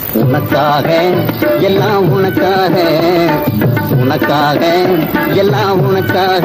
உனக்காக எல்லாம் உனக்காக உனக்காக எல்லாம் உனக்காக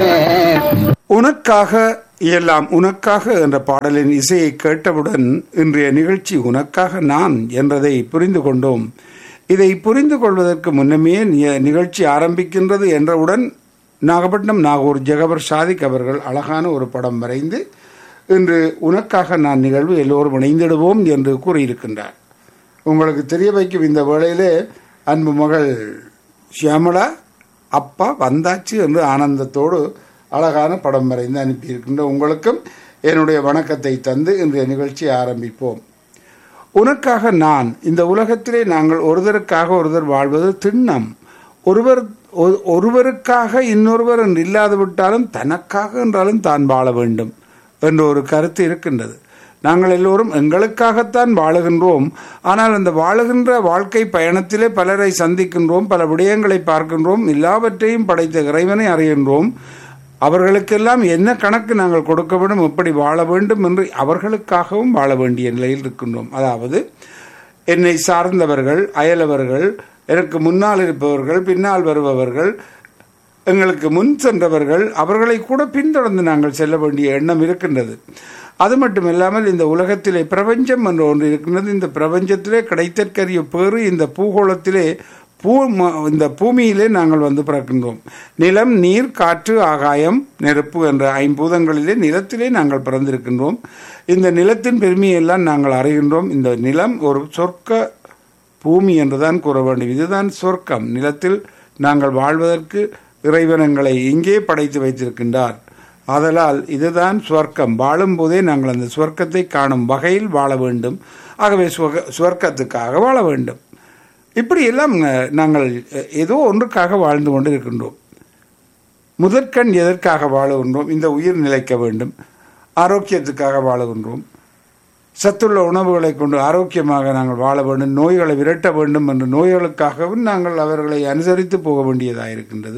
உனக்காக எல்லாம் உனக்காக என்ற பாடலின் இசையை கேட்டவுடன் இன்றைய நிகழ்ச்சி உனக்காக நான் என்றதை புரிந்து கொண்டோம் இதை புரிந்து கொள்வதற்கு முன்னமே நி- நிகழ்ச்சி ஆரம்பிக்கின்றது என்றவுடன் நாகப்பட்டினம் நாகூர் ஜெகபர் சாதிக் அவர்கள் அழகான ஒரு படம் வரைந்து இன்று உனக்காக நான் நிகழ்வு எல்லோரும் இணைந்திடுவோம் என்று கூறியிருக்கின்றார் உங்களுக்கு தெரிய வைக்கும் இந்த வேளையிலே அன்பு மகள் ஷியாமளா அப்பா வந்தாச்சு என்று ஆனந்தத்தோடு அழகான படம் வரைந்து அனுப்பியிருக்கின்ற உங்களுக்கும் என்னுடைய வணக்கத்தை தந்து இன்றைய நிகழ்ச்சியை ஆரம்பிப்போம் உனக்காக நான் இந்த உலகத்திலே நாங்கள் ஒருவருக்காக ஒருவர் வாழ்வது திண்ணம் ஒருவர் ஒ- ஒருவருக்காக இன்னொருவர் என்று இல்லாது விட்டாலும் தனக்காக என்றாலும் தான் வாழ வேண்டும் என்ற ஒரு கருத்து இருக்கின்றது நாங்கள் எல்லோரும் எங்களுக்காகத்தான் வாழுகின்றோம் ஆனால் அந்த வாழுகின்ற வாழ்க்கை பயணத்திலே பலரை சந்திக்கின்றோம் பல விடயங்களை பார்க்கின்றோம் எல்லாவற்றையும் படைத்த இறைவனை அறிகின்றோம் அவர்களுக்கெல்லாம் என்ன கணக்கு நாங்கள் கொடுக்க வேண்டும் எப்படி வாழ வேண்டும் என்று அவர்களுக்காகவும் வாழ வேண்டிய நிலையில் இருக்கின்றோம் அதாவது என்னை சார்ந்தவர்கள் அயலவர்கள் எனக்கு முன்னால் இருப்பவர்கள் பின்னால் வருபவர்கள் எங்களுக்கு முன் சென்றவர்கள் அவர்களை கூட பின்தொடர்ந்து நாங்கள் செல்ல வேண்டிய எண்ணம் இருக்கின்றது அது மட்டும் இல்லாமல் இந்த உலகத்திலே பிரபஞ்சம் என்று ஒன்று இருக்கின்றது இந்த பிரபஞ்சத்திலே கிடைத்தற்கரிய பேறு இந்த பூகோளத்திலே பூ ம- இந்த பூமியிலே நாங்கள் வந்து பிறக்கின்றோம் நிலம் நீர் காற்று ஆகாயம் நெருப்பு என்ற ஐம்பூதங்களிலே நிலத்திலே நாங்கள் பிறந்திருக்கின்றோம் இந்த நிலத்தின் பெருமையெல்லாம் நாங்கள் அறிகின்றோம் இந்த நிலம் ஒரு சொர்க்க பூமி என்றுதான் கூற வேண்டும் இதுதான் சொர்க்கம் நிலத்தில் நாங்கள் வாழ்வதற்கு இறைவனங்களை இங்கே படைத்து வைத்திருக்கின்றார் ஆதலால் இதுதான் சொர்க்கம் வாழும்போதே நாங்கள் அந்த சொர்க்கத்தை காணும் வகையில் வாழ வேண்டும் ஆகவே சுவக- சொர்க்கத்துக்காக வாழ வேண்டும் இப்படி எல்லாம் அஹ், நாங்கள் அஹ், ஏதோ ஒன்றுக்காக வாழ்ந்து கொண்டு இருக்கின்றோம் முதற்கண் எதற்காக வாழுகின்றோம் இந்த உயிர் நிலைக்க வேண்டும் ஆரோக்கியத்துக்காக வாழுகின்றோம் சத்துள்ள உணவுகளை கொண்டு ஆரோக்கியமாக நாங்கள் வாழ வேண்டும் நோய்களை விரட்ட வேண்டும் என்ற நோய்களுக்காகவும் நாங்கள் அவர்களை அனுசரித்து போக வேண்டியதாக இருக்கின்றது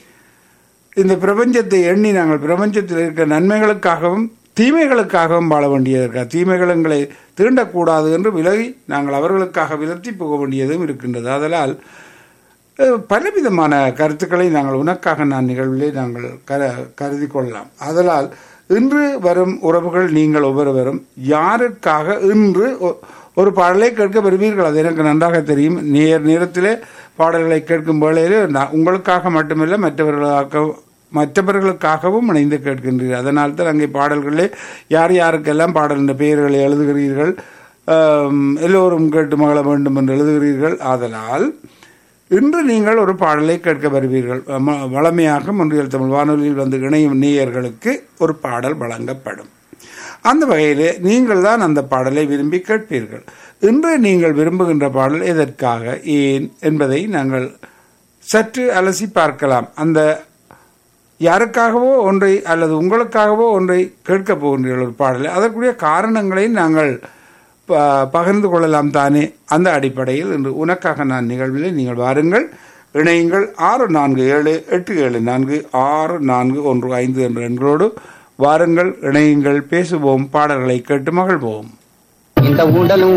இந்த பிரபஞ்சத்தை எண்ணி நாங்கள் பிரபஞ்சத்தில் இருக்கிற நன்மைகளுக்காகவும் தீமைகளுக்காகவும் வாழ வேண்டியதற்கா தீமைகள் எங்களை தீண்டக்கூடாது என்று விலகி நாங்கள் அவர்களுக்காக விலத்தி போக வேண்டியதும் இருக்கின்றது அதனால் அஹ், பலவிதமான கருத்துக்களை நாங்கள் உனக்காக நான் நிகழ்விலே நாங்கள் கர கருதி கொள்ளலாம் அதனால் இன்று வரும் உறவுகள் நீங்கள் ஒவ்வொருவரும் யாருக்காக இன்று ஒ- ஒரு பாடலை கேட்க வருவீர்கள் அது எனக்கு நன்றாக தெரியும் நேர் நேரத்திலே பாடல்களை கேட்கும் வேளையிலே நான் உங்களுக்காக மட்டுமல்ல மற்றவர்களுக்காக மற்றவர்களுக்காகவும் இணைந்து கேட்கின்றீர்கள் அதனால் தான் அங்கே பாடல்களே யார் யாருக்கெல்லாம் பாடலின் பெயர்களை எழுதுகிறீர்கள் ஆம், எல்லோரும் கேட்டு மகள வேண்டும் என்று எழுதுகிறீர்கள் ஆதலால் இன்று நீங்கள் ஒரு பாடலை கேட்க வருவீர்கள் ம- வளமையாக மொன்றியல் தமிழ் வானொலியில் வந்து இணையும் நேயர்களுக்கு ஒரு பாடல் வழங்கப்படும் அந்த வகையிலே நீங்கள் தான் அந்த பாடலை விரும்பி கேட்பீர்கள் இன்று நீங்கள் விரும்புகின்ற பாடல் எதற்காக ஏன் என்பதை நாங்கள் சற்று அலசி பார்க்கலாம் அந்த யாருக்காகவோ ஒன்றை அல்லது உங்களுக்காகவோ ஒன்றை கேட்கப் போகின்றீர்கள் ஒரு பாடலை அதற்குரிய காரணங்களை நாங்கள் ப- பகிர்ந்து கொள்ளலாம் தானே அந்த அடிப்படையில் இன்று உனக்காக நான் நிகழ்விலே நீங்கள் வாருங்கள் இணையுங்கள் ஆறு நான்கு ஏழு எட்டு ஏழு நான்கு ஆறு நான்கு ஒன்று ஐந்து என்ற எண்களோடு வாருங்கள் இணையுங்கள் பேசுவோம் பாடல்களை கேட்டு மகிழ்வோம் இந்த உடலும்